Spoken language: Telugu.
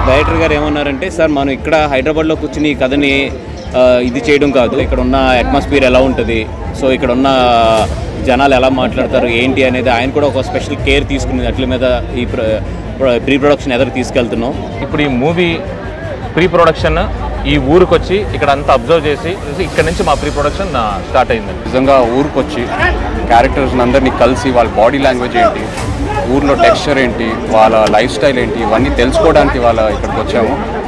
డైరెక్టర్ గారు ఏమన్నారంటే సార్ మనం ఇక్కడ హైదరాబాద్లో కూర్చుని ఈ కథని ఆ, ఇది చేయడం కాదు ఇక్కడ ఉన్న అట్మాస్ఫియర్ ఎలా ఉంటుంది సో ఇక్కడ ఉన్న జనాలు ఎలా మాట్లాడతారు ఏంటి అనేది ఆయన కూడా ఒక స్పెషల్ కేర్ తీసుకుని అట్ల మీద ఈ ప్రీ ప్రొడక్షన్ ఎదురు తీసుకెళ్తున్నాం ఇప్పుడు ఈ మూవీ ప్రీ ప్రొడక్షన్ ఈ ఊరికి వచ్చి ఇక్కడ అంతా అబ్జర్వ్ చేసి ఇక్కడ నుంచి మా ప్రీ ప్రొడక్షన్ స్టార్ట్ అయింది నిజంగా ఊరికి వచ్చి క్యారెక్టర్స్ అందరినీ కలిసి వాళ్ళ బాడీ లాంగ్వేజ్ ఏంటి ఊర్లో టెక్స్చర్ ఏంటి వాళ్ళ లైఫ్ స్టైల్ ఏంటి ఇవన్నీ తెలుసుకోవడానికి వాళ్ళ ఇక్కడికి వచ్చాము